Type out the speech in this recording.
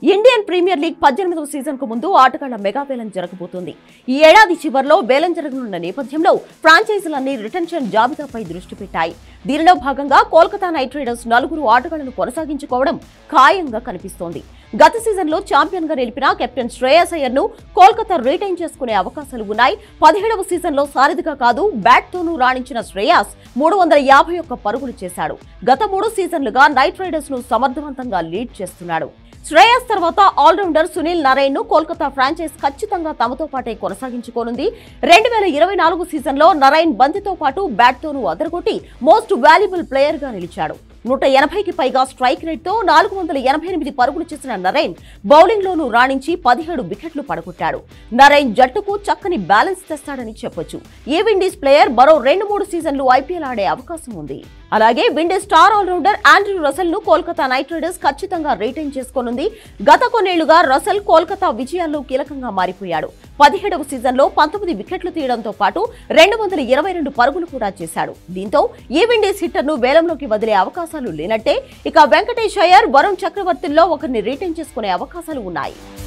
Indian premier league పద్దెనిమిదవ season కు ముందు ఆటగాళ్ల మెగా వేలం జరగబోతోంది ఈ ఏడాది చివర్లో వేలం జరగనున్న నేపథ్యంలో ఫ్రాంచైజీలన్నీ రిటెన్షన్ జాబితాపై దృష్టి పెట్టాయి దీనిలో భాగంగా కోల్కతా నైట్ రైడర్స్ నలుగురు ఆటగాళ్లను కొనసాగించుకోవడం ఖాయంగా కనిపిస్తోంది గత సీజన్లో ఛాంపియన్ గా నిలిపిన కెప్టెన్ శ్రేయస్ అయ్యర్ ను కోల్కతా రిటైన్ చేసుకునే అవకాశాలు ఉన్నాయి పదిహేడవ సీజన్లో సారథిగా కాదు బ్యాట్ తోనూ రాణించిన శ్రేయాస్ మూడు వందల యాభై ఒక్క పరుగులు చేశాడు గత మూడు సీజన్లుగా నైట్ రైడర్స్ ను సమర్థవంతంగా లీడ్ చేస్తున్నాడు శ్రేయస్ తర్వాత ఆల్రౌండర్ సునీల్ నరైన్ ను కోల్కతా ఫ్రాంచైజ్ ఖచ్చితంగా తమతో పాటే కొనసాగించుకోనుంది రెండు వేల ఇరవై నాలుగు సీజన్లో నరైన్ బంతితో పాటు బ్యాట్తోనూ అదరగొట్టి మోస్ట్ వాల్యుబుల్ ప్లేయర్ గా నిలిచాడు నూట ఎనభైకి పైగా స్ట్రైక్ రేట్తో నాలుగు వందల ఎనభై ఎనిమిది పరుగులు చేసిన నరైన్ బౌలింగ్లోనూ రాణించి పదిహేడు వికెట్లు పడగొట్టాడు నరైన్ జట్టుకు చక్కని బ్యాలెన్స్ తెస్తాడని చెప్పొచ్చు ఈ విండీస్ ప్లేయర్ మరో రెండు మూడు సీజన్లు ఐపీఎల్ ఆడే అవకాశం ఉంది అలాగే Windies star allrounder Andrew Russell ను కోల్కతా నైట్ రైడర్స్ ఖచ్చితంగా రిటైన్ చేసుకోనుంది గత కొన్నేళ్లుగా రసెల్ కోల్కతా విజయాల్లో కీలకంగా మారిపోయాడు పదిహేడవ సీజన్లో పంతొమ్మిది వికెట్లు తీయడంతో పాటు రెండు వందల ఇరవై రెండు పరుగులు కూడా చేశాడు దీంతో ఈ విండీస్ హిట్టర్ ను వేలంలోకి వదిలే అవకాశాలు లేనట్టే ఇక వెంకటేష్ అయ్యర్ వరుణ్ చక్రవర్తిల్లో ఒకరిని రిటైన్ చేసుకునే అవకాశాలు ఉన్నాయి